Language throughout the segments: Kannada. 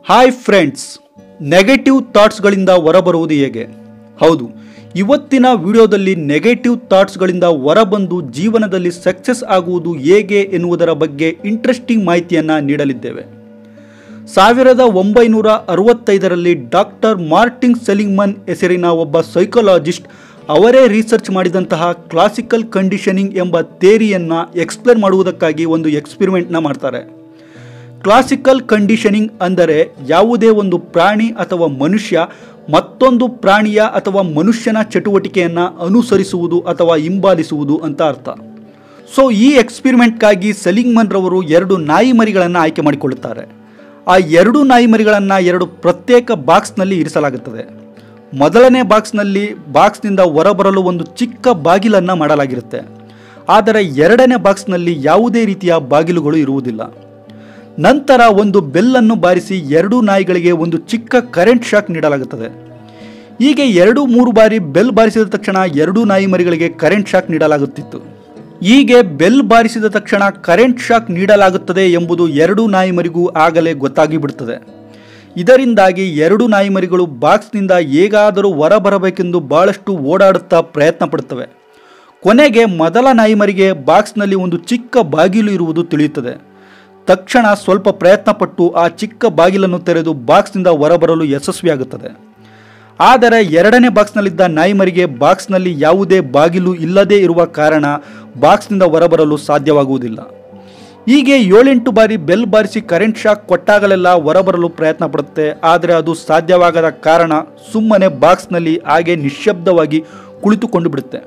ಹಾಯ್ ಫ್ರೆಂಡ್ಸ್ ನೆಗೆಟಿವ್ ಥಾಟ್ಸ್ಗಳಿಂದ ಹೊರಬರುವುದು ಹೇಗೆ ಹೌದು ಇವತ್ತಿನ ವಿಡಿಯೋದಲ್ಲಿ ನೆಗೆಟಿವ್ ಥಾಟ್ಸ್ಗಳಿಂದ ಹೊರಬಂದು ಜೀವನದಲ್ಲಿ ಸಕ್ಸಸ್ ಆಗುವುದು ಹೇಗೆ ಎನ್ನುವುದರ ಬಗ್ಗೆ ಇಂಟ್ರೆಸ್ಟಿಂಗ್ ಮಾಹಿತಿಯನ್ನು ನೀಡಲಿದ್ದೇವೆ ಸಾವಿರದ ಒಂಬೈನೂರ ಅರವತ್ತೈದರಲ್ಲಿ ಡಾಕ್ಟರ್ ಮಾರ್ಟಿನ್ ಸೆಲಿಂಗ್ಮನ್ ಹೆಸರಿನ ಒಬ್ಬ ಸೈಕಾಲಜಿಸ್ಟ್ ಅವರೇ ರಿಸರ್ಚ್ ಮಾಡಿದಂತಹ ಕ್ಲಾಸಿಕಲ್ ಕಂಡೀಷನಿಂಗ್ ಎಂಬ ಥೇರಿಯನ್ನು ಎಕ್ಸ್ಪ್ಲೇನ್ ಮಾಡುವುದಕ್ಕಾಗಿ ಒಂದು ಎಕ್ಸ್ಪಿರಿಮೆಂಟ್ನ ಮಾಡ್ತಾರೆ ಕ್ಲಾಸಿಕಲ್ ಕಂಡೀಷನಿಂಗ್ ಅಂದರೆ ಯಾವುದೇ ಒಂದು ಪ್ರಾಣಿ ಅಥವಾ ಮನುಷ್ಯ ಮತ್ತೊಂದು ಪ್ರಾಣಿಯ ಅಥವಾ ಮನುಷ್ಯನ ಚಟುವಟಿಕೆಯನ್ನು ಅನುಸರಿಸುವುದು ಅಥವಾ ಹಿಂಬಾಲಿಸುವುದು ಅಂತ ಅರ್ಥ ಸೊ ಈ ಎಕ್ಸ್ಪಿರಿಮೆಂಟ್ಗಾಗಿ ಸೆಲಿಂಗ್ಮನ್ ರವರು ಎರಡು ನಾಯಿ ಮರಿಗಳನ್ನು ಆಯ್ಕೆ ಮಾಡಿಕೊಳ್ಳುತ್ತಾರೆ ಆ ಎರಡು ನಾಯಿ ಮರಿಗಳನ್ನು ಎರಡು ಪ್ರತ್ಯೇಕ ಬಾಕ್ಸ್ನಲ್ಲಿ ಇರಿಸಲಾಗುತ್ತದೆ ಮೊದಲನೇ ಬಾಕ್ಸ್ನಲ್ಲಿ ಬಾಕ್ಸ್ನಿಂದ ಹೊರಬರಲು ಒಂದು ಚಿಕ್ಕ ಬಾಗಿಲನ್ನು ಮಾಡಲಾಗಿರುತ್ತೆ ಆದರೆ ಎರಡನೇ ಬಾಕ್ಸ್ನಲ್ಲಿ ಯಾವುದೇ ರೀತಿಯ ಬಾಗಿಲುಗಳು ಇರುವುದಿಲ್ಲ ನಂತರ ಒಂದು ಬೆಲ್ಲನ್ನು ಬಾರಿಸಿ ಎರಡೂ ನಾಯಿಗಳಿಗೆ ಒಂದು ಚಿಕ್ಕ ಕರೆಂಟ್ ಶಾಕ್ ನೀಡಲಾಗುತ್ತದೆ ಹೀಗೆ ಎರಡು ಮೂರು ಬಾರಿ ಬೆಲ್ ಬಾರಿಸಿದ ತಕ್ಷಣ ಎರಡೂ ನಾಯಿ ಮರಿಗಳಿಗೆ ಕರೆಂಟ್ ಶಾಕ್ ನೀಡಲಾಗುತ್ತಿತ್ತು ಹೀಗೆ ಬೆಲ್ ಬಾರಿಸಿದ ತಕ್ಷಣ ಕರೆಂಟ್ ಶಾಕ್ ನೀಡಲಾಗುತ್ತದೆ ಎಂಬುದು ಎರಡೂ ನಾಯಿ ಮರಿಗೂ ಆಗಲೇ ಗೊತ್ತಾಗಿ ಬಿಡುತ್ತದೆ ಇದರಿಂದಾಗಿ ಎರಡು ನಾಯಿ ಮರಿಗಳು ಬಾಕ್ಸ್ನಿಂದ ಹೇಗಾದರೂ ಹೊರಬರಬೇಕೆಂದು ಬಹಳಷ್ಟು ಓಡಾಡುತ್ತಾ ಪ್ರಯತ್ನ ಪಡುತ್ತವೆ ಕೊನೆಗೆ ಮೊದಲ ನಾಯಿ ಮರಿಗೆ ಬಾಕ್ಸ್ನಲ್ಲಿ ಒಂದು ಚಿಕ್ಕ ಬಾಗಿಲು ಇರುವುದು ತಿಳಿಯುತ್ತದೆ ತಕ್ಷಣ ಸ್ವಲ್ಪ ಪ್ರಯತ್ನಪಟ್ಟು ಆ ಚಿಕ್ಕ ಬಾಗಿಲನ್ನು ತೆರೆದು ಬಾಕ್ಸ್ನಿಂದ ಹೊರಬರಲು ಯಶಸ್ವಿಯಾಗುತ್ತದೆ ಆದರೆ ಎರಡನೇ ಬಾಕ್ಸ್ನಲ್ಲಿದ್ದ ನಾಯಿಮರಿಗೆ ಬಾಕ್ಸ್ನಲ್ಲಿ ಯಾವುದೇ ಬಾಗಿಲು ಇಲ್ಲದೇ ಇರುವ ಕಾರಣ ಬಾಕ್ಸ್ನಿಂದ ಹೊರಬರಲು ಸಾಧ್ಯವಾಗುವುದಿಲ್ಲ ಹೀಗೆ ಏಳೆಂಟು ಬಾರಿ ಬೆಲ್ ಬಾರಿಸಿ ಕರೆಂಟ್ ಶಾಕ್ ಕೊಟ್ಟಾಗಲೆಲ್ಲ ಹೊರಬರಲು ಪ್ರಯತ್ನ ಪಡುತ್ತೆ ಆದರೆ ಅದು ಸಾಧ್ಯವಾಗದ ಕಾರಣ ಸುಮ್ಮನೆ ಬಾಕ್ಸ್ನಲ್ಲಿ ಹಾಗೆ ನಿಶ್ಶಬ್ದವಾಗಿ ಕುಳಿತುಕೊಂಡು ಬಿಡುತ್ತೆ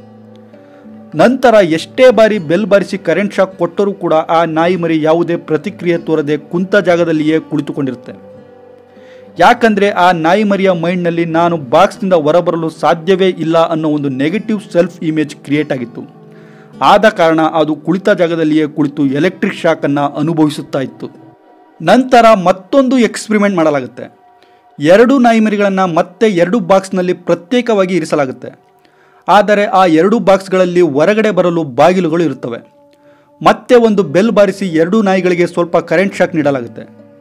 ನಂತರ ಎಷ್ಟೇ ಬಾರಿ ಬೆಲ್ ಬಾರಿಸಿ ಕರೆಂಟ್ ಶಾಕ್ ಕೊಟ್ಟರೂ ಕೂಡ ಆ ನಾಯಿ ಮರಿ ಯಾವುದೇ ಪ್ರತಿಕ್ರಿಯೆ ತೋರದೆ ಕುಂತ ಜಾಗದಲ್ಲಿಯೇ ಕುಳಿತುಕೊಂಡಿರುತ್ತೆ ಯಾಕಂದರೆ ಆ ನಾಯಿ ಮರಿಯ ಮೈಂಡ್ನಲ್ಲಿ ನಾನು ಬಾಕ್ಸ್ನಿಂದ ಹೊರಬರಲು ಸಾಧ್ಯವೇ ಇಲ್ಲ ಅನ್ನೋ ಒಂದು ನೆಗೆಟಿವ್ ಸೆಲ್ಫ್ ಇಮೇಜ್ ಕ್ರಿಯೇಟ್ ಆಗಿತ್ತು ಆದ ಕಾರಣ ಅದು ಕುಳಿತ ಜಾಗದಲ್ಲಿಯೇ ಕುಳಿತು ಎಲೆಕ್ಟ್ರಿಕ್ ಶಾಕನ್ನು ಅನುಭವಿಸುತ್ತಾ ಇತ್ತು ನಂತರ ಮತ್ತೊಂದು ಎಕ್ಸ್ಪಿರಿಮೆಂಟ್ ಮಾಡಲಾಗುತ್ತೆ ಎರಡು ನಾಯಿ ಮರಿಗಳನ್ನು ಮತ್ತೆ ಎರಡು ಬಾಕ್ಸ್ನಲ್ಲಿ ಪ್ರತ್ಯೇಕವಾಗಿ ಇರಿಸಲಾಗುತ್ತೆ ಆದರೆ ಆ ಎರಡು ಬಾಕ್ಸ್ಗಳಲ್ಲಿ ಹೊರಗಡೆ ಬರಲು ಬಾಗಿಲುಗಳು ಇರುತ್ತವೆ ಮತ್ತೆ ಒಂದು ಬೆಲ್ ಬಾರಿಸಿ ಎರಡೂ ನಾಯಿಗಳಿಗೆ ಸ್ವಲ್ಪ ಕರೆಂಟ್ ಶಾಕ್ ನೀಡಲಾಗುತ್ತೆ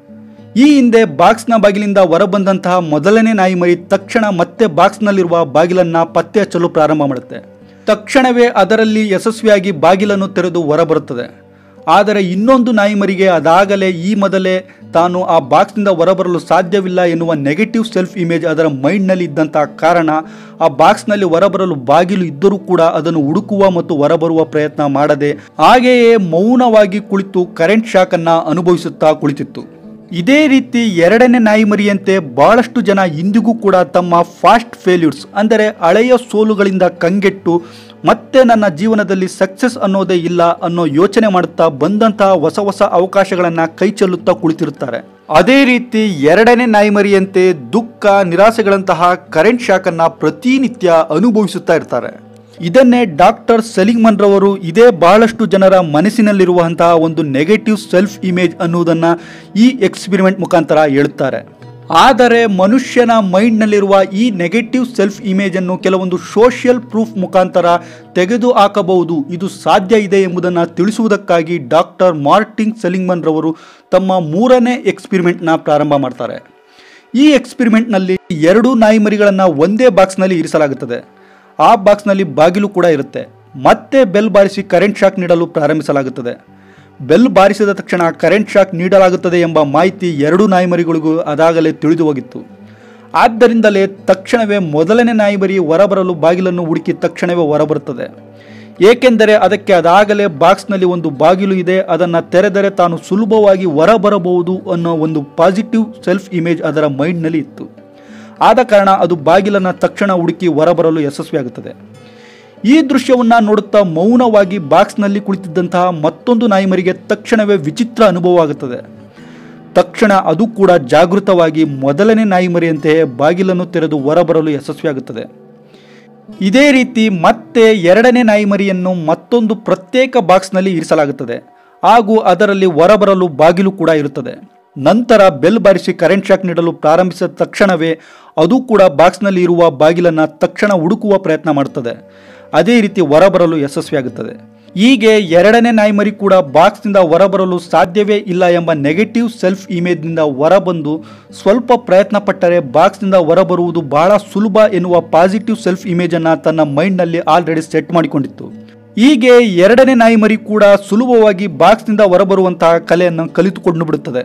ಈ ಹಿಂದೆ ಬಾಕ್ಸ್ನ ಬಾಗಿಲಿಂದ ಹೊರಬಂದಂತಹ ಮೊದಲನೇ ನಾಯಿ ಮರಿ ತಕ್ಷಣ ಮತ್ತೆ ಬಾಕ್ಸ್ನಲ್ಲಿರುವ ಬಾಗಿಲನ್ನು ಪತ್ತೆ ಹಚ್ಚಲು ಪ್ರಾರಂಭ ಮಾಡುತ್ತೆ ತಕ್ಷಣವೇ ಅದರಲ್ಲಿ ಯಶಸ್ವಿಯಾಗಿ ಬಾಗಿಲನ್ನು ತೆರೆದು ಹೊರಬರುತ್ತದೆ ಆದರೆ ಇನ್ನೊಂದು ನಾಯಿ ಮರಿಗೆ ಅದಾಗಲೇ ಈ ಮೊದಲೇ ತಾನು ಆ ಬಾಕ್ಸ್ನಿಂದ ಹೊರಬರಲು ಸಾಧ್ಯವಿಲ್ಲ ಎನ್ನುವ ನೆಗೆಟಿವ್ ಸೆಲ್ಫ್ ಇಮೇಜ್ ಅದರ ಮೈಂಡ್ನಲ್ಲಿ ಇದ್ದಂತಹ ಕಾರಣ ಆ ಬಾಕ್ಸ್ನಲ್ಲಿ ಹೊರಬರಲು ಬಾಗಿಲು ಇದ್ದರೂ ಕೂಡ ಅದನ್ನು ಹುಡುಕುವ ಮತ್ತು ಹೊರಬರುವ ಪ್ರಯತ್ನ ಮಾಡದೆ ಹಾಗೆಯೇ ಮೌನವಾಗಿ ಕುಳಿತು ಕರೆಂಟ್ ಶಾಕನ್ನು ಅನುಭವಿಸುತ್ತಾ ಕುಳಿತಿತ್ತು ಇದೇ ರೀತಿ ಎರಡನೇ ನಾಯಿ ಮರಿಯಂತೆ ಬಹಳಷ್ಟು ಜನ ಇಂದಿಗೂ ಕೂಡ ತಮ್ಮ ಫಾಸ್ಟ್ ಫೇಲ್ಯೂರ್ಸ್ ಅಂದರೆ ಹಳೆಯ ಸೋಲುಗಳಿಂದ ಕಂಗೆಟ್ಟು ಮತ್ತೆ ನನ್ನ ಜೀವನದಲ್ಲಿ ಸಕ್ಸಸ್ ಅನ್ನೋದೇ ಇಲ್ಲ ಅನ್ನೋ ಯೋಚನೆ ಮಾಡುತ್ತಾ ಬಂದಂತಹ ಹೊಸ ಹೊಸ ಅವಕಾಶಗಳನ್ನು ಕೈ ಚೆಲ್ಲುತ್ತಾ ಕುಳಿತಿರುತ್ತಾರೆ ಅದೇ ರೀತಿ ಎರಡನೇ ನಾಯಿ ಮರಿಯಂತೆ ದುಃಖ ನಿರಾಸೆಗಳಂತಹ ಕರೆಂಟ್ ಶಾಕನ್ನು ಪ್ರತಿನಿತ್ಯ ಅನುಭವಿಸುತ್ತಾ ಇರ್ತಾರೆ ಇದನ್ನೇ ಡಾಕ್ಟರ್ ಸೆಲಿಂಗ್ಮನ್ ರವರು ಇದೇ ಬಹಳಷ್ಟು ಜನರ ಮನಸ್ಸಿನಲ್ಲಿರುವಂತಹ ಒಂದು ನೆಗೆಟಿವ್ ಸೆಲ್ಫ್ ಇಮೇಜ್ ಅನ್ನುವುದನ್ನು ಈ ಎಕ್ಸ್ಪಿರಿಮೆಂಟ್ ಮುಖಾಂತರ ಹೇಳುತ್ತಾರೆ ಆದರೆ ಮನುಷ್ಯನ ಮೈಂಡ್ನಲ್ಲಿರುವ ಈ ನೆಗೆಟಿವ್ ಸೆಲ್ಫ್ ಇಮೇಜನ್ನು ಕೆಲವೊಂದು ಸೋಷಿಯಲ್ ಪ್ರೂಫ್ ಮುಖಾಂತರ ತೆಗೆದು ಹಾಕಬಹುದು ಇದು ಸಾಧ್ಯ ಇದೆ ಎಂಬುದನ್ನು ತಿಳಿಸುವುದಕ್ಕಾಗಿ ಡಾಕ್ಟರ್ ಮಾರ್ಟಿನ್ ಸೆಲಿಂಗ್ಮನ್ ರವರು ತಮ್ಮ ಮೂರನೇ ಎಕ್ಸ್ಪಿರಿಮೆಂಟ್ನ ಪ್ರಾರಂಭ ಮಾಡ್ತಾರೆ ಈ ಎಕ್ಸ್ಪಿರಿಮೆಂಟ್ನಲ್ಲಿ ಎರಡು ನಾಯಿ ಮರಿಗಳನ್ನು ಒಂದೇ ಬಾಕ್ಸ್ನಲ್ಲಿ ಇರಿಸಲಾಗುತ್ತದೆ ಆ ಬಾಕ್ಸ್ನಲ್ಲಿ ಬಾಗಿಲು ಕೂಡ ಇರುತ್ತೆ ಮತ್ತೆ ಬೆಲ್ ಬಾರಿಸಿ ಕರೆಂಟ್ ಶಾಕ್ ನೀಡಲು ಪ್ರಾರಂಭಿಸಲಾಗುತ್ತದೆ ಬೆಲ್ ಬಾರಿಸಿದ ತಕ್ಷಣ ಕರೆಂಟ್ ಶಾಕ್ ನೀಡಲಾಗುತ್ತದೆ ಎಂಬ ಮಾಹಿತಿ ಎರಡೂ ನಾಯಿಮರಿಗಳಿಗೂ ಅದಾಗಲೇ ತಿಳಿದು ಹೋಗಿತ್ತು ಆದ್ದರಿಂದಲೇ ತಕ್ಷಣವೇ ಮೊದಲನೇ ನಾಯಿಮರಿ ಹೊರಬರಲು ಬಾಗಿಲನ್ನು ಹುಡುಕಿ ತಕ್ಷಣವೇ ಹೊರಬರುತ್ತದೆ ಏಕೆಂದರೆ ಅದಕ್ಕೆ ಅದಾಗಲೇ ಬಾಕ್ಸ್ನಲ್ಲಿ ಒಂದು ಬಾಗಿಲು ಇದೆ ಅದನ್ನು ತೆರೆದರೆ ತಾನು ಸುಲಭವಾಗಿ ಹೊರಬರಬಹುದು ಅನ್ನೋ ಒಂದು ಪಾಸಿಟಿವ್ ಸೆಲ್ಫ್ ಇಮೇಜ್ ಅದರ ಮೈಂಡ್ನಲ್ಲಿ ಇತ್ತು ಆದ ಕಾರಣ ಅದು ಬಾಗಿಲನ್ನು ತಕ್ಷಣ ಹುಡುಕಿ ಹೊರಬರಲು ಯಶಸ್ವಿಯಾಗುತ್ತದೆ ಈ ದೃಶ್ಯವನ್ನು ನೋಡುತ್ತಾ ಮೌನವಾಗಿ ಬಾಕ್ಸ್ನಲ್ಲಿ ಕುಳಿತಿದ್ದಂತಹ ಮತ್ತೊಂದು ನಾಯಿಮರಿಗೆ ತಕ್ಷಣವೇ ವಿಚಿತ್ರ ಅನುಭವ ಆಗುತ್ತದೆ ತಕ್ಷಣ ಅದು ಕೂಡ ಜಾಗೃತವಾಗಿ ಮೊದಲನೇ ನಾಯಿಮರಿಯಂತೆಯೇ ಬಾಗಿಲನ್ನು ತೆರೆದು ಹೊರಬರಲು ಯಶಸ್ವಿಯಾಗುತ್ತದೆ ಇದೇ ರೀತಿ ಮತ್ತೆ ಎರಡನೇ ನಾಯಿಮರಿಯನ್ನು ಮತ್ತೊಂದು ಪ್ರತ್ಯೇಕ ಬಾಕ್ಸ್ನಲ್ಲಿ ಇರಿಸಲಾಗುತ್ತದೆ ಹಾಗೂ ಅದರಲ್ಲಿ ಹೊರಬರಲು ಬಾಗಿಲು ಕೂಡ ಇರುತ್ತದೆ ನಂತರ ಬೆಲ್ ಬಾರಿಸಿ ಕರೆಂಟ್ ಶಾಕ್ ನೀಡಲು ಪ್ರಾರಂಭಿಸಿದ ತಕ್ಷಣವೇ ಅದು ಕೂಡ ಬಾಕ್ಸ್ನಲ್ಲಿ ಇರುವ ಬಾಗಿಲನ್ನು ತಕ್ಷಣ ಹುಡುಕುವ ಪ್ರಯತ್ನ ಮಾಡುತ್ತದೆ ಅದೇ ರೀತಿ ಹೊರಬರಲು ಯಶಸ್ವಿಯಾಗುತ್ತದೆ ಹೀಗೆ ಎರಡನೇ ನಾಯಿಮರಿ ಕೂಡ ಬಾಕ್ಸ್ನಿಂದ ಹೊರಬರಲು ಸಾಧ್ಯವೇ ಇಲ್ಲ ಎಂಬ ನೆಗೆಟಿವ್ ಸೆಲ್ಫ್ ಇಮೇಜ್ನಿಂದ ಹೊರಬಂದು ಸ್ವಲ್ಪ ಪ್ರಯತ್ನ ಪಟ್ಟರೆ ಬಾಕ್ಸ್ನಿಂದ ಹೊರಬರುವುದು ಬಹಳ ಸುಲಭ ಎನ್ನುವ ಪಾಸಿಟಿವ್ ಸೆಲ್ಫ್ ಇಮೇಜನ್ನು ತನ್ನ ಮೈಂಡ್ನಲ್ಲಿ ಆಲ್ರೆಡಿ ಸೆಟ್ ಮಾಡಿಕೊಂಡಿತ್ತು ಹೀಗೆ ಎರಡನೇ ನಾಯಿಮರಿ ಕೂಡ ಸುಲಭವಾಗಿ ಬಾಕ್ಸ್ನಿಂದ ಹೊರಬರುವಂತಹ ಕಲೆಯನ್ನು ಕಲಿತುಕೊಂಡು ಬಿಡುತ್ತದೆ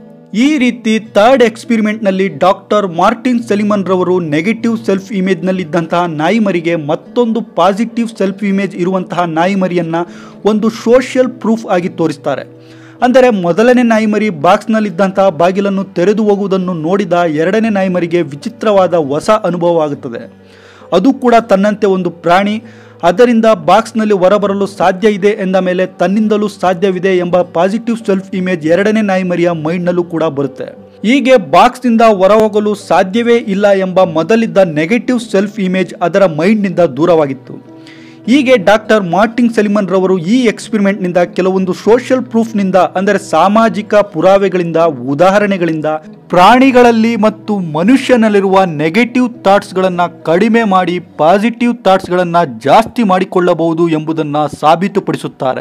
ಈ ರೀತಿ ಥರ್ಡ್ ಎಕ್ಸ್ಪಿರಿಮೆಂಟ್ನಲ್ಲಿ ಡಾಕ್ಟರ್ ಮಾರ್ಟಿನ್ ಸೆಲಿಮನ್ ರವರು ನೆಗೆಟಿವ್ ಸೆಲ್ಫ್ ಇಮೇಜ್ನಲ್ಲಿದ್ದಂತಹ ನಾಯಿಮರಿಗೆ ಮತ್ತೊಂದು ಪಾಸಿಟಿವ್ ಸೆಲ್ಫ್ ಇಮೇಜ್ ಇರುವಂತಹ ನಾಯಿಮರಿಯನ್ನು ಒಂದು ಸೋಷಿಯಲ್ ಪ್ರೂಫ್ ಆಗಿ ತೋರಿಸ್ತಾರೆ ಅಂದರೆ ಮೊದಲನೇ ನಾಯಿಮರಿ ಬಾಕ್ಸ್ನಲ್ಲಿದ್ದಂತಹ ಬಾಗಿಲನ್ನು ತೆರೆದು ಹೋಗುವುದನ್ನು ನೋಡಿದ ಎರಡನೇ ನಾಯಿಮರಿಗೆ ವಿಚಿತ್ರವಾದ ಹೊಸ ಅನುಭವ ಆಗುತ್ತದೆ ಅದು ಕೂಡ ತನ್ನಂತೆ ಒಂದು ಪ್ರಾಣಿ ಅದರಿಂದ ಬಾಕ್ಸ್ನಲ್ಲಿ ಹೊರಬರಲು ಸಾಧ್ಯ ಇದೆ ಎಂದ ಮೇಲೆ ತನ್ನಿಂದಲೂ ಸಾಧ್ಯವಿದೆ ಎಂಬ ಪಾಸಿಟಿವ್ ಸೆಲ್ಫ್ ಇಮೇಜ್ ಎರಡನೇ ನಾಯಿಮರಿಯ ಮೈಂಡ್ನಲ್ಲೂ ಕೂಡ ಬರುತ್ತೆ ಹೀಗೆ ಬಾಕ್ಸ್ನಿಂದ ಹೊರಹೋಗಲು ಸಾಧ್ಯವೇ ಇಲ್ಲ ಎಂಬ ಮೊದಲಿದ್ದ ನೆಗೆಟಿವ್ ಸೆಲ್ಫ್ ಇಮೇಜ್ ಅದರ ಮೈಂಡ್ನಿಂದ ದೂರವಾಗಿತ್ತು ಹೀಗೆ ಡಾಕ್ಟರ್ ಮಾರ್ಟಿನ್ ಸೆಲಿಮನ್ ರವರು ಈ ಎಕ್ಸ್ಪಿರಿಮೆಂಟ್ನಿಂದ ಕೆಲವೊಂದು ಸೋಷಿಯಲ್ ಪ್ರೂಫ್ನಿಂದ ಅಂದರೆ ಸಾಮಾಜಿಕ ಪುರಾವೆಗಳಿಂದ ಉದಾಹರಣೆಗಳಿಂದ ಪ್ರಾಣಿಗಳಲ್ಲಿ ಮತ್ತು ಮನುಷ್ಯನಲ್ಲಿರುವ ನೆಗೆಟಿವ್ ಥಾಟ್ಸ್ಗಳನ್ನು ಕಡಿಮೆ ಮಾಡಿ ಪಾಸಿಟಿವ್ ಥಾಟ್ಸ್ಗಳನ್ನು ಜಾಸ್ತಿ ಮಾಡಿಕೊಳ್ಳಬಹುದು ಎಂಬುದನ್ನು ಸಾಬೀತುಪಡಿಸುತ್ತಾರೆ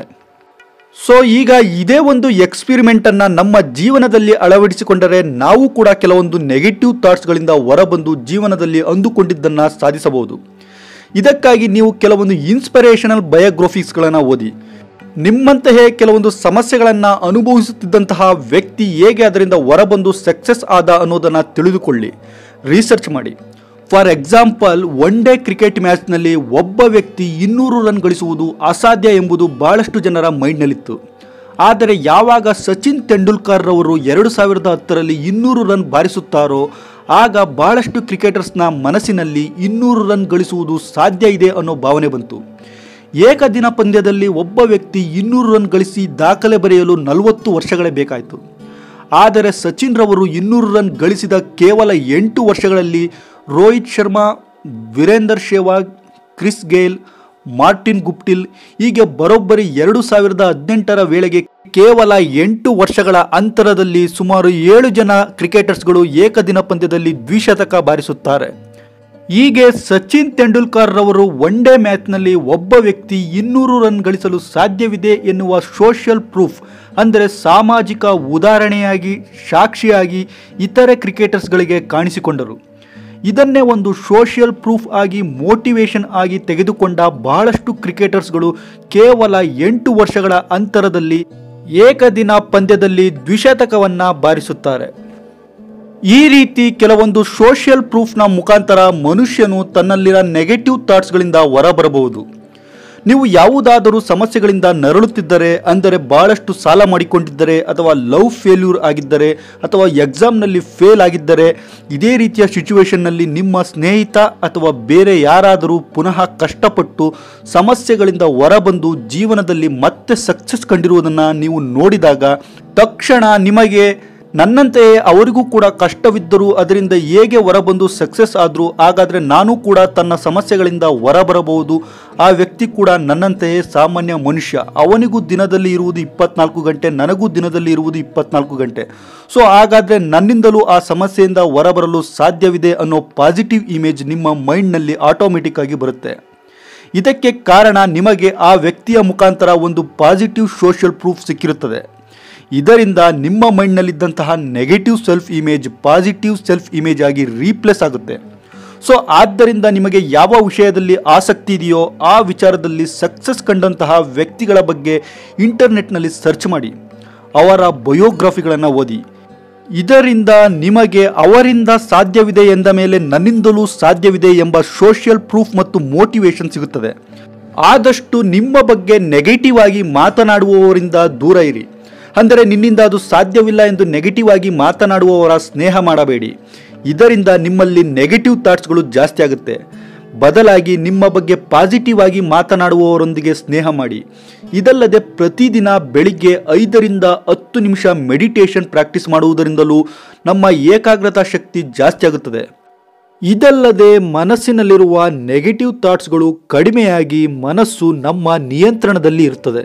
ಸೊ ಈಗ ಇದೇ ಒಂದು ಎಕ್ಸ್ಪಿರಿಮೆಂಟನ್ನು ನಮ್ಮ ಜೀವನದಲ್ಲಿ ಅಳವಡಿಸಿಕೊಂಡರೆ ನಾವು ಕೂಡ ಕೆಲವೊಂದು ನೆಗೆಟಿವ್ ಥಾಟ್ಸ್ಗಳಿಂದ ಹೊರಬಂದು ಜೀವನದಲ್ಲಿ ಅಂದುಕೊಂಡಿದ್ದನ್ನು ಸಾಧಿಸಬಹುದು ಇದಕ್ಕಾಗಿ ನೀವು ಕೆಲವೊಂದು ಇನ್ಸ್ಪಿರೇಷನಲ್ ಬಯೋಗ್ರಫಿಕ್ಸ್ಗಳನ್ನು ಓದಿ ನಿಮ್ಮಂತೆಯೇ ಕೆಲವೊಂದು ಸಮಸ್ಯೆಗಳನ್ನು ಅನುಭವಿಸುತ್ತಿದ್ದಂತಹ ವ್ಯಕ್ತಿ ಹೇಗೆ ಅದರಿಂದ ಹೊರಬಂದು ಸಕ್ಸಸ್ ಆದ ಅನ್ನೋದನ್ನು ತಿಳಿದುಕೊಳ್ಳಿ ರಿಸರ್ಚ್ ಮಾಡಿ for example one day cricket ಮ್ಯಾಚ್ನಲ್ಲಿ ಒಬ್ಬ ವ್ಯಕ್ತಿ ಇನ್ನೂರು ರನ್ ಗಳಿಸುವುದು ಅಸಾಧ್ಯ ಎಂಬುದು ಬಹಳಷ್ಟು ಜನರ ಮೈಂಡ್ನಲ್ಲಿತ್ತು ಆದರೆ ಯಾವಾಗ ಸಚಿನ್ ತೆಂಡೂಲ್ಕರ್ ರವರು ಎರಡು ಸಾವಿರದ ಹತ್ತರಲ್ಲಿ ಇನ್ನೂರು ರನ್ ಬಾರಿಸುತ್ತಾರೋ ಆಗ ಬಹಳಷ್ಟು ಕ್ರಿಕೆಟರ್ಸ್ನ ಮನಸ್ಸಿನಲ್ಲಿ ಇನ್ನೂರು ರನ್ ಗಳಿಸುವುದು ಸಾಧ್ಯ ಇದೆ ಅನ್ನೋ ಭಾವನೆ ಬಂತು ಏಕದಿನ ಪಂದ್ಯದಲ್ಲಿ ಒಬ್ಬ ವ್ಯಕ್ತಿ ಇನ್ನೂರು ರನ್ ಗಳಿಸಿ ದಾಖಲೆ ಬರೆಯಲು ನಲವತ್ತು ವರ್ಷಗಳೇ ಬೇಕಾಯಿತು ಆದರೆ ಸಚಿನ್ ರವರು ಇನ್ನೂರು ರನ್ ಗಳಿಸಿದ ಕೇವಲ ಎಂಟು ವರ್ಷಗಳಲ್ಲಿ Rohit Sharma Virender Sehwag Chris Gayle Martin Guptill ಹೀಗೆ ಬರೋಬ್ಬರಿ ಎರಡು ಸಾವಿರದ ಹದಿನೆಂಟರ ವೇಳೆಗೆ ಕೇವಲ ಎಂಟು ವರ್ಷಗಳ ಅಂತರದಲ್ಲಿ ಸುಮಾರು ಏಳು ಜನ ಕ್ರಿಕೆಟರ್ಸ್ಗಳು ಏಕದಿನ ಪಂದ್ಯದಲ್ಲಿ ದ್ವಿಶತಕ ಬಾರಿಸುತ್ತಾರೆ ಹೀಗೆ ಸಚಿನ್ ತೆಂಡೂಲ್ಕರ್ ರವರು ಒನ್ ಡೇ ಮ್ಯಾಚ್ನಲ್ಲಿ ಒಬ್ಬ ವ್ಯಕ್ತಿ ಇನ್ನೂರು ರನ್ ಗಳಿಸಲು ಸಾಧ್ಯವಿದೆ ಎನ್ನುವ ಸೋಷಿಯಲ್ ಪ್ರೂಫ್ ಅಂದರೆ ಸಾಮಾಜಿಕ ಉದಾಹರಣೆಯಾಗಿ ಸಾಕ್ಷಿಯಾಗಿ ಇತರೆ ಕ್ರಿಕೆಟರ್ಸ್ಗಳಿಗೆ ಕಾಣಿಸಿಕೊಂಡರು ಇದನ್ನೇ ಒಂದು ಸೋಷಿಯಲ್ ಪ್ರೂಫ್ ಆಗಿ ಮೋಟಿವೇಶನ್ ಆಗಿ ತೆಗೆದುಕೊಂಡ ಬಹಳಷ್ಟು ಕ್ರಿಕೆಟರ್ಸ್ಗಳು ಕೇವಲ ಎಂಟು ವರ್ಷಗಳ ಅಂತರದಲ್ಲಿ ಏಕದಿನ ಪಂದ್ಯದಲ್ಲಿ ದ್ವಿಶತಕವನ್ನ ಬಾರಿಸುತ್ತಾರೆ ಈ ರೀತಿ ಕೆಲವೊಂದು ಸೋಷಿಯಲ್ ಪ್ರೂಫ್ನ ಮುಖಾಂತರ ಮನುಷ್ಯನು ತನ್ನಲ್ಲಿನ ನೆಗೆಟಿವ್ ಥಾಟ್ಸ್ಗಳಿಂದ ಹೊರಬರಬಹುದು ನೀವು ಯಾವುದಾದರೂ ಸಮಸ್ಯೆಗಳಿಂದ ನರಳುತ್ತಿದ್ದರೆ ಅಂದರೆ ಬಹಳಷ್ಟು ಸಾಲ ಮಾಡಿಕೊಂಡಿದ್ದರೆ ಅಥವಾ ಲವ್ ಫೇಲ್ಯೂರ್ ಆಗಿದ್ದರೆ ಅಥವಾ ಎಕ್ಸಾಮ್ನಲ್ಲಿ ಫೇಲ್ ಆಗಿದ್ದರೆ ಇದೇ ರೀತಿಯ ಸಿಚುವೇಶನ್ನಲ್ಲಿ ನಿಮ್ಮ ಸ್ನೇಹಿತ ಅಥವಾ ಬೇರೆ ಯಾರಾದರೂ ಪುನಃ ಕಷ್ಟಪಟ್ಟು ಸಮಸ್ಯೆಗಳಿಂದ ಹೊರಬಂದು ಜೀವನದಲ್ಲಿ ಮತ್ತೆ ಸಕ್ಸಸ್ ಕಂಡಿರುವುದನ್ನು ನೀವು ನೋಡಿದಾಗ ತಕ್ಷಣ ನಿಮಗೆ ನನ್ನಂತೆಯೇ ಅವರಿಗೂ ಕೂಡ ಕಷ್ಟವಿದ್ದರೂ ಅದರಿಂದ ಹೇಗೆ ಹೊರಬಂದು ಸಕ್ಸಸ್ ಆದರೂ ಹಾಗಾದರೆ ನಾನು ಕೂಡ ತನ್ನ ಸಮಸ್ಯೆಗಳಿಂದ ಹೊರಬರಬಹುದು ಆ ವ್ಯಕ್ತಿ ಕೂಡ ನನ್ನಂತೆಯೇ ಸಾಮಾನ್ಯ ಮನುಷ್ಯ ಅವನಿಗೂ ದಿನದಲ್ಲಿ ಇರುವುದು ಇಪ್ಪತ್ನಾಲ್ಕು ಗಂಟೆ ನನಗೂ ದಿನದಲ್ಲಿ ಇರುವುದು ಇಪ್ಪತ್ನಾಲ್ಕು ಗಂಟೆ ಸೊ ಹಾಗಾದರೆ ನನ್ನಿಂದಲೂ ಆ ಸಮಸ್ಯೆಯಿಂದ ಹೊರಬರಲು ಸಾಧ್ಯವಿದೆ ಅನ್ನೋ ಪಾಸಿಟಿವ್ ಇಮೇಜ್ ನಿಮ್ಮ ಮೈಂಡ್ನಲ್ಲಿ ಆಟೋಮೆಟಿಕ್ ಆಗಿ ಬರುತ್ತೆ ಇದಕ್ಕೆ ಕಾರಣ ನಿಮಗೆ ಆ ವ್ಯಕ್ತಿಯ ಮುಖಾಂತರ ಒಂದು ಪಾಸಿಟಿವ್ ಸೋಷಿಯಲ್ ಪ್ರೂಫ್ ಸಿಕ್ಕಿರುತ್ತದೆ ಇದರಿಂದ ನಿಮ್ಮ ಮೈಂಡ್ನಲ್ಲಿದ್ದಂತಹ negative self image positive self image ಆಗಿ ರೀಪ್ಲೇಸ್ ಆಗುತ್ತೆ ಸೊ ಆದ್ದರಿಂದ ನಿಮಗೆ ಯಾವ ವಿಷಯದಲ್ಲಿ ಆಸಕ್ತಿ ಇದೆಯೋ ಆ ವಿಚಾರದಲ್ಲಿ ಸಕ್ಸಸ್ ಕಂಡಂತಹ ವ್ಯಕ್ತಿಗಳ ಬಗ್ಗೆ ಇಂಟರ್ನೆಟ್ನಲ್ಲಿ ಸರ್ಚ್ ಮಾಡಿ ಅವರ ಬಯೋಗ್ರಫಿಗಳನ್ನು ಓದಿ ಇದರಿಂದ ನಿಮಗೆ ಅವರಿಂದ ಸಾಧ್ಯವಿದೆ ಎಂದ ಮೇಲೆ ನನ್ನಿಂದಲೂ ಸಾಧ್ಯವಿದೆ ಎಂಬ ಸೋಷಿಯಲ್ ಪ್ರೂಫ್ ಮತ್ತು ಮೋಟಿವೇಶನ್ ಸಿಗುತ್ತದೆ ಆದಷ್ಟು ನಿಮ್ಮ ಬಗ್ಗೆ ನೆಗೆಟಿವ್ ಆಗಿ ಮಾತನಾಡುವವರಿಂದ ದೂರ ಇರಿ ಅಂದರೆ ನಿನ್ನಿಂದ ಅದು ಸಾಧ್ಯವಿಲ್ಲ ಎಂದು ನೆಗೆಟಿವ್ ಆಗಿ ಮಾತನಾಡುವವರ ಸ್ನೇಹ ಮಾಡಬೇಡಿ ಇದರಿಂದ ನಿಮ್ಮಲ್ಲಿ ನೆಗೆಟಿವ್ ಥಾಟ್ಸ್ಗಳು ಜಾಸ್ತಿ ಆಗುತ್ತೆ ಬದಲಾಗಿ ನಿಮ್ಮ ಬಗ್ಗೆ ಪಾಸಿಟಿವ್ ಆಗಿ ಮಾತನಾಡುವವರೊಂದಿಗೆ ಸ್ನೇಹ ಮಾಡಿ ಇದಲ್ಲದೆ ಪ್ರತಿದಿನ ಬೆಳಿಗ್ಗೆ ಐದರಿಂದ ಹತ್ತು ನಿಮಿಷ ಮೆಡಿಟೇಷನ್ ಪ್ರಾಕ್ಟೀಸ್ ಮಾಡುವುದರಿಂದಲೂ ನಮ್ಮ ಏಕಾಗ್ರತಾ ಶಕ್ತಿ ಜಾಸ್ತಿ ಆಗುತ್ತದೆ ಇದಲ್ಲದೆ ಮನಸ್ಸಿನಲ್ಲಿರುವ ನೆಗೆಟಿವ್ ಥಾಟ್ಸ್ಗಳು ಕಡಿಮೆಯಾಗಿ ಮನಸ್ಸು ನಮ್ಮ ನಿಯಂತ್ರಣದಲ್ಲಿ ಇರುತ್ತದೆ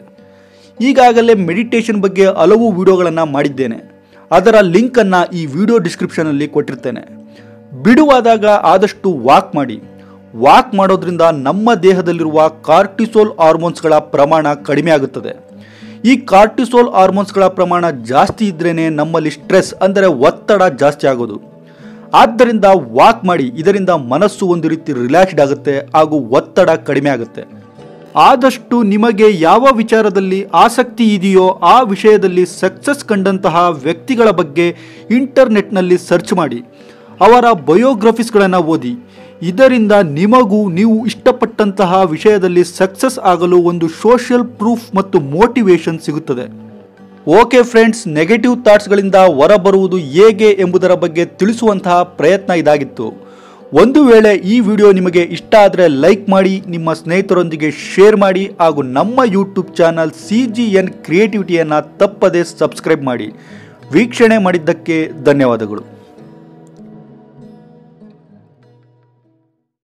ಈಗಾಗಲೇ ಮೆಡಿಟೇಷನ್ ಬಗ್ಗೆ ಹಲವು ವಿಡಿಯೋಗಳನ್ನು ಮಾಡಿದ್ದೇನೆ ಅದರ ಲಿಂಕನ್ನು ಈ ವಿಡಿಯೋ ಡಿಸ್ಕ್ರಿಪ್ಷನಲ್ಲಿ ಕೊಟ್ಟಿರ್ತೇನೆ ಬಿಡುವಾದಾಗ ಆದಷ್ಟು ವಾಕ್ ಮಾಡಿ ವಾಕ್ ಮಾಡೋದ್ರಿಂದ ನಮ್ಮ ದೇಹದಲ್ಲಿರುವ ಕಾರ್ಟಿಸೋಲ್ ಹಾರ್ಮೋನ್ಸ್ಗಳ ಪ್ರಮಾಣ ಕಡಿಮೆ ಆಗುತ್ತದೆ ಈ ಕಾರ್ಟಿಸೋಲ್ ಹಾರ್ಮೋನ್ಸ್ಗಳ ಪ್ರಮಾಣ ಜಾಸ್ತಿ ಇದ್ರೇನೆ ನಮ್ಮಲ್ಲಿ ಸ್ಟ್ರೆಸ್ ಅಂದರೆ ಒತ್ತಡ ಜಾಸ್ತಿ ಆಗೋದು ಆದ್ದರಿಂದ ವಾಕ್ ಮಾಡಿ ಇದರಿಂದ ಮನಸ್ಸು ಒಂದು ರೀತಿ ರಿಲ್ಯಾಕ್ಸ್ಡ್ ಆಗುತ್ತೆ ಹಾಗೂ ಒತ್ತಡ ಕಡಿಮೆ ಆಗುತ್ತೆ ಆದಷ್ಟು ನಿಮಗೆ ಯಾವ ವಿಚಾರದಲ್ಲಿ ಆಸಕ್ತಿ ಇದೆಯೋ ಆ ವಿಷಯದಲ್ಲಿ ಸಕ್ಸಸ್ ಕಂಡಂತಹ ವ್ಯಕ್ತಿಗಳ ಬಗ್ಗೆ ಇಂಟರ್ನೆಟ್ನಲ್ಲಿ ಸರ್ಚ್ ಮಾಡಿ ಅವರ ಬಯೋಗ್ರಫೀಸ್ಗಳನ್ನು ಓದಿ ಇದರಿಂದ ನಿಮಗೂ ನೀವು ಇಷ್ಟಪಟ್ಟಂತಹ ವಿಷಯದಲ್ಲಿ ಸಕ್ಸಸ್ ಆಗಲು ಒಂದು ಸೋಷಿಯಲ್ ಪ್ರೂಫ್ ಮತ್ತು ಮೋಟಿವೇಶನ್ ಸಿಗುತ್ತದೆ ಓಕೆ ಫ್ರೆಂಡ್ಸ್ ನೆಗೆಟಿವ್ ಥಾಟ್ಸ್ಗಳಿಂದ ಹೊರಬರುವುದು ಹೇಗೆ ಎಂಬುದರ ಬಗ್ಗೆ ತಿಳಿಸುವಂತಹ ಪ್ರಯತ್ನ ಇದಾಗಿತ್ತು ಒಂದು ವೇಳೆ ಈ ವಿಡಿಯೋ ನಿಮಗೆ ಇಷ್ಟ ಆದರೆ ಲೈಕ್ ಮಾಡಿ ನಿಮ್ಮ ಸ್ನೇಹಿತರೊಂದಿಗೆ ಶೇರ್ ಮಾಡಿ ಹಾಗೂ ನಮ್ಮ YouTube channel C G N ಕ್ರಿಯೇಟಿವಿಟಿಯನ್ನು ತಪ್ಪದೇ ಸಬ್ಸ್ಕ್ರೈಬ್ ಮಾಡಿ ವೀಕ್ಷಣೆ ಮಾಡಿದ್ದಕ್ಕೆ ಧನ್ಯವಾದಗಳು